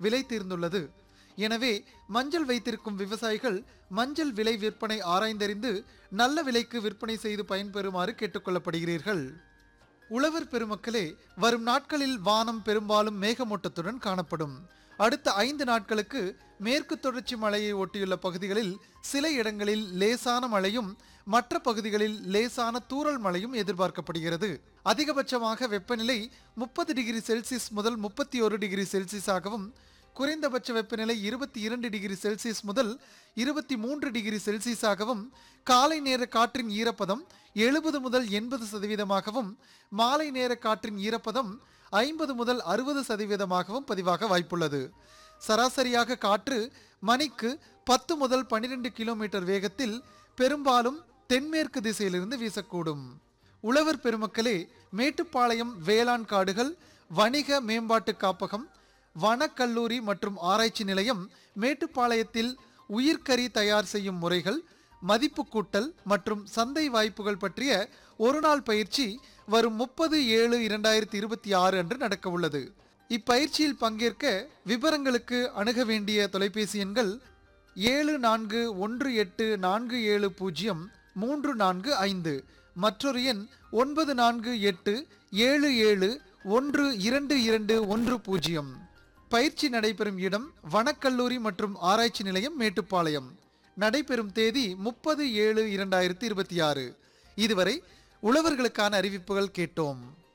விலை தீர்ந்துள்ளது எனவே மஞ்சள் வைத்திருக்கும் விவசாயிகள் மஞ்சள் விலை விற்பனை ஆராய்ந்தறிந்து நல்ல விலைக்கு விற்பனை செய்து பயன்பெறுமாறு கேட்டுக்கொள்ளப்படுகிறீர்கள் உழவர் பெருமக்களே வரும் நாட்களில் வானம் பெரும்பாலும் மேகமூட்டத்துடன் காணப்படும் அடுத்த ஐந்து நாட்களுக்கு மேற்கு தொடர்ச்சி மலையை ஒட்டியுள்ள பகுதிகளில் சில இடங்களில் லேசான மழையும் மற்ற பகுதிகளில் லேசான தூறல் மழையும் எதிர்பார்க்கப்படுகிறது அதிகபட்சமாக வெப்பநிலை முப்பது டிகிரி செல்சியஸ் முதல் முப்பத்தி ஒரு டிகிரி செல்சியஸாகவும் குறைந்தபட்ச வெப்பநிலை இருபத்தி இரண்டு டிகிரி செல்சியஸ் முதல் இருபத்தி மூன்று டிகிரி செல்சியஸாகவும் காலை நேர காற்றின் ஈரப்பதம் எழுபது முதல் எண்பது சதவீதமாகவும் மாலை நேர காற்றின் ஈரப்பதம் ஐம்பது முதல் அறுபது சதவீதமாகவும் பதிவாக வாய்ப்புள்ளது சராசரியாக காற்று மணிக்கு பத்து முதல் பன்னிரெண்டு கிலோமீட்டர் வேகத்தில் பெரும்பாலும் தென்மேற்கு திசையிலிருந்து வீசக்கூடும் உழவர் பெருமக்களே மேட்டுப்பாளையம் வேளாண் காடுகள் வணிக மேம்பாட்டு காப்பகம் வனக்கல்லூரி மற்றும் ஆராய்ச்சி நிலையம் மேட்டுப்பாளையத்தில் உயிர்க்கறி தயார் செய்யும் முறைகள் மதிப்பு கூட்டல் மற்றும் சந்தை வாய்ப்புகள் பற்றிய ஒருநாள் பயிற்சி வரும் முப்பது ஏழு இரண்டாயிரத்தி இருபத்தி ஆறு அன்று நடக்க உள்ளது இப்பயிற்சியில் பங்கேற்க விவரங்களுக்கு அணுக வேண்டிய தொலைபேசி எண்கள் ஏழு நான்கு ஒன்று எட்டு நான்கு ஏழு பூஜ்ஜியம் மூன்று நான்கு ஐந்து மற்றொரு எண் ஒன்பது நான்கு எட்டு ஏழு ஏழு ஒன்று இரண்டு இரண்டு ஒன்று பூஜ்ஜியம் பயிற்சி நடைபெறும் இடம் வனக்கல்லூரி மற்றும் ஆராய்ச்சி நிலையம் மேட்டுப்பாளையம் நடைபெறும் தேதி முப்பது ஏழு இரண்டாயிரத்தி இருபத்தி ஆறு இதுவரை உழவர்களுக்கான அறிவிப்புகள் கேட்டோம்